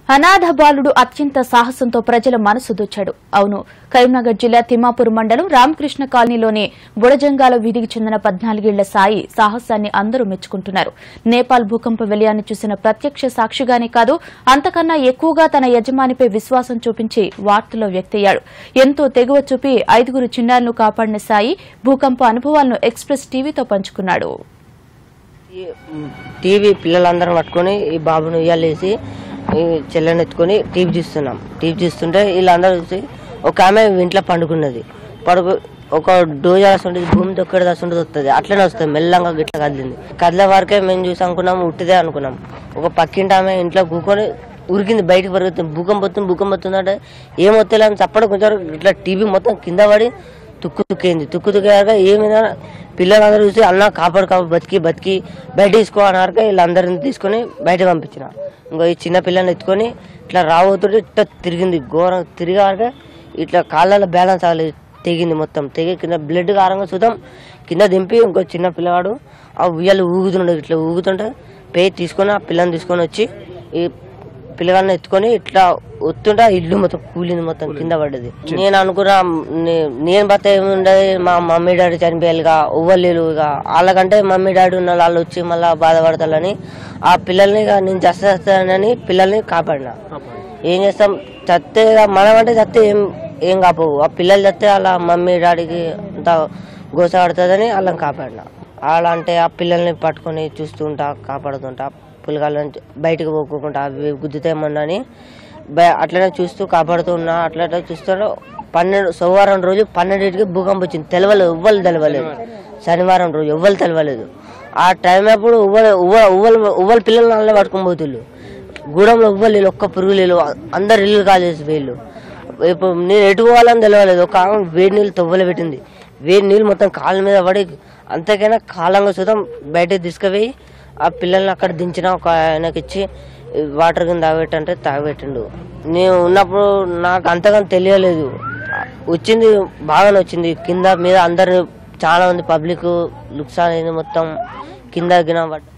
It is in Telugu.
అనాథ బాలుడు అత్యంత సాహసంతో ప్రజల మనసు దోచాడు అవును కరీంనగర్ జిల్లా తిమ్మాపూర్ మండలం రామకృష్ణ కాలనీలోని బుడజంగాల వీధికి చెందిన పద్నాలుగేళ్ల సాయి సాహసాన్ని అందరూ మెచ్చుకుంటున్నారు నేపాల్ భూకంప విలయాన్ని చూసిన ప్రత్యక్ష సాక్షిగానే కాదు అంతకన్నా ఎక్కువగా తన యజమానిపై విశ్వాసం చూపించి వార్తల్లో వ్యక్తయ్యాడు ఎంతో తెగువ చూపి ఐదుగురు చిన్నారులను కాపాడిన సాయి భూకంప అనుభవాలను ఎక్స్ప్రెస్ టీవీతో పంచుకున్నాడు ఈ టీవీ పిల్లలందరం పట్టుకొని ఈ బాబును ఉయ్యాలేసి ఈ చెల్లెని ఎత్తుకొని టీవీ చూస్తున్నాం టీవీ చూస్తుంటే వీళ్ళందరూ చూసి ఒక ఆమె ఇంట్లో పండుకున్నది పడుకు ఒక డోజా వస్తుంటుంది భూమి దొక్కడి వస్తుంటుంది వస్తుంది అట్లనే వస్తుంది మెల్లంగా గిట్ల కదిలింది కదిలే వరకే మేము చూసి అనుకున్నాం ఉట్టిదే అనుకున్నాం ఒక పక్కింటి ఆమె ఇంట్లో కూకొని ఉరికింది బయటకు పరుగుతుంది భూకంపం వస్తుంది భూకంపం వస్తుంది అంటే ఏమొత్తే అని చప్పడం కొంచెం ఇట్లా టీవీ మొత్తం కింద పడి తుక్కు తుక్కేంది తుక్కు తుక్కాక ఏమైనా పిల్లలందరూ చూసి అన్న కాపాడు కాపాడు బతికి బతికి బయట తీసుకో అన్నాక వీళ్ళందరిని తీసుకొని బయట పంపించిన ఇంకో ఈ చిన్న పిల్లని ఎత్తుకొని ఇట్లా రాబోతుంటే ఇట్లా తిరిగింది ఘోరం తిరిగాక ఇట్లా కాళ్ళలో బ్యాలెన్స్ అవ్వలేదు తెగింది మొత్తం తెగి కింద బ్లడ్ కారంగా చూద్దాం కింద దింపి ఇంకో చిన్న పిల్లవాడు ఆ ఉయ్యాలు ఊగుతుండే ఇట్లా ఊగుతుంటే పేరు తీసుకొని ఆ పిల్లని తీసుకొని వచ్చి ఈ పిల్లగాళ్ళని ఎత్తుకొని ఇట్లా వస్తుంటే ఆ ఇల్లు మొత్తం కూలింది మొత్తం కింద పడ్డది నేను అనుకున్నా నే- నేను బత ఏముండదు మా మమ్మీ డాడీ చనిపోయాలిగా ఇవ్వలేరు ఇక వాళ్ళకంటే మమ్మీ డాడీ ఉన్న వాళ్ళు వచ్చి మళ్ళీ బాధపడతారని ఆ పిల్లల్ని ఇక నేను చస్తానని పిల్లల్ని కాపాడినా ఏం చేస్తాం చస్తే ఇక మనం అంటే చస్తే ఏం ఏం కాపోవు ఆ పిల్లలు చస్తే వాళ్ళ మమ్మీ డాడీకి అంత గోస పడుతుందని వాళ్ళని కాపాడినా అలా అంటే ఆ పిల్లల్ని పట్టుకొని చూస్తుంటా కాపాడుతుంటా పులిగాళ్ళని బయటకు పోకుండా అవి గుద్దుతాయమన్నా అని బయ- అట్లనే చూస్తూ కాపాడుతూ ఉన్నా అట్లా అట్లా చూస్తూ పన్నెండు సోమవారం రోజు పన్నెండింటికి భూకంపం వచ్చింది తెలవలేదు ఎవ్వరు తెలవలేదు శనివారం రోజు ఎవ్వరు తెలవలేదు ఆ టైం అప్పుడు ఉవ్వలు ఉవ్వ ఉవ్వలు ఉవ్వల పిల్లలు నల్ల పట్టుకొని పోతుళ్ళు గూడెంలో ఉవ్వలు వీళ్ళు ఒక్క పురుగు లేరు అందరు ఇల్లు కాలేసి వీళ్ళు ఇప్పుడు నేను ఎటు పోవాలని తెలియలేదు ఒక ఆమె వేడి నీళ్ళు తొవ్వలు పెట్టింది వేడి నీళ్ళు మొత్తం కాళ్ళ మీద పడి అంతకైనా కాలంగా చూద్దాం బయటకు తీసుకుపోయి ఆ పిల్లల్ని అక్కడ దించిన ఒక ఆయనకి ఇచ్చి వాటర్ కింద తాగబెట్టంటే తాగబెట్టిండు నేను ఉన్నప్పుడు నాకు అంతగా తెలియలేదు వచ్చింది బాగానే వచ్చింది కింద మీద అందరు చాలా మంది పబ్లిక్ లుక్సాన్ అయింది మొత్తం కింద గిన పడ్డ